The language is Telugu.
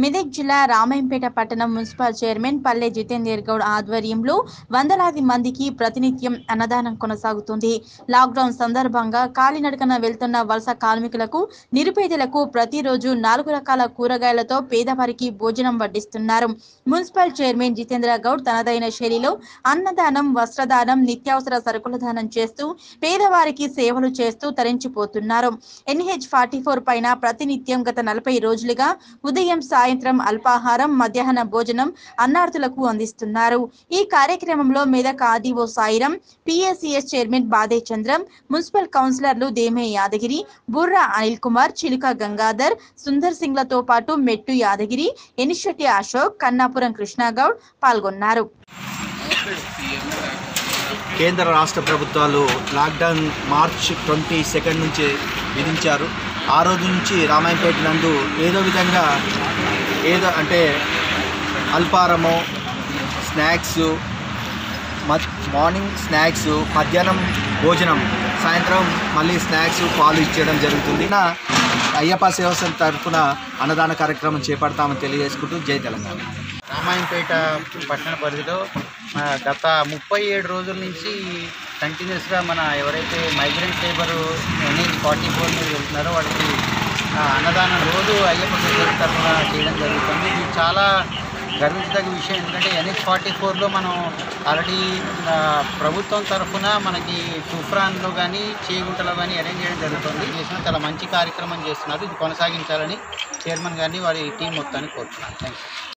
మెదక్ జిల్లా రామాయంపేట పట్టణం మున్సిపల్ చైర్మన్ పల్లె జితేందర్ గౌడ్ ఆధ్వర్యంలో వందలాది మందికి ప్రతినిత్యం అన్నదానం కొనసాగుతుంది లాక్డౌన్ సందర్భంగా కాలినడకన వెళ్తున్న వలస కార్మికులకు నిరుపేదలకు ప్రతిరోజు నాలుగు రకాల కూరగాయలతో పేదవారికి భోజనం వడ్డిస్తున్నారు మున్సిపల్ చైర్మన్ జితేంద్ర గౌడ్ తనదైన శైలిలో అన్నదానం వస్త్రదానం నిత్యావసర సరుకుల దానం చేస్తూ పేదవారికి సేవలు చేస్తూ తరించిపోతున్నారు ఎన్హెచ్ ఫార్టీ ఫోర్ పైన ప్రతినిత్యం గత నలభై రోజులుగా ఉదయం సాయంత్రం అల్పాహారం మధ్యాహ్న భోజనం అన్నార్థులకు అందిస్తున్నారు ఈ కార్యక్రమంలో మెదక్ ఆదిఓ Sairam PSCS chairman Bade Chandram municipal కౌన్సిలర్లు దేమే యాదగిరి బుర్రా అనిల్ కుమార్ చిలుక గంగాధర్ సుందర్ సింగ్లతో పాటు మెట్టు యాదగిరి ఎనిశెట్టి అశోక్ కన్నాపురం కృష్ణగౌడ్ పాల్గొన్నారు కేంద్ర రాష్ట్ర ప్రభుత్వాలు లాక్డౌన్ మార్చ్ ట్వంటీ సెకండ్ నుంచి విధించారు ఆ రోజు నుంచి రామాయపేట నందు ఏదో విధంగా ఏదో అంటే అల్పారము స్నాక్స్ మార్నింగ్ స్నాక్స్ మధ్యాహ్నం భోజనం సాయంత్రం మళ్ళీ స్నాక్స్ పాలు ఇచ్చేయడం జరుగుతుంది నా అయ్యప్ప సేవ సంఘ్ తరఫున అన్నదాన కార్యక్రమం చేపడతామని తెలియజేసుకుంటూ జై తెలంగాణ రామాయంపేట పట్టణ పరిధిలో ఆ, గత ముప్పై ఏడు రోజుల నుంచి కంటిన్యూస్గా మన ఎవరైతే migrant labour NH forty four మీద వెళ్తున్నారో వాళ్ళకి ఆ, అన్నదానం రోజు అయ్యప్ప సొసైటీ తరఫున చేయడం జరుగుతుంది ఇది చాలా గర్వించదగ్గ విషయం ఎందుకంటే ఎన్హెచ్ ఫార్టీ ఫోర్లో మనం ఆల్రెడీ ఆ, ప్రభుత్వం తరఫున మనకి తుఫ్రాన్లో కానీ చేగుంటలో కానీ అరేంజ్ చేయడం జరుగుతుంది చేసిన చాలా మంచి కార్యక్రమం చేస్తున్నారు ఇది కొనసాగించాలని చైర్మన్ గారిని వారి టీం మొత్తాన్ని కోరుతున్నాను థ్యాంక్ యూ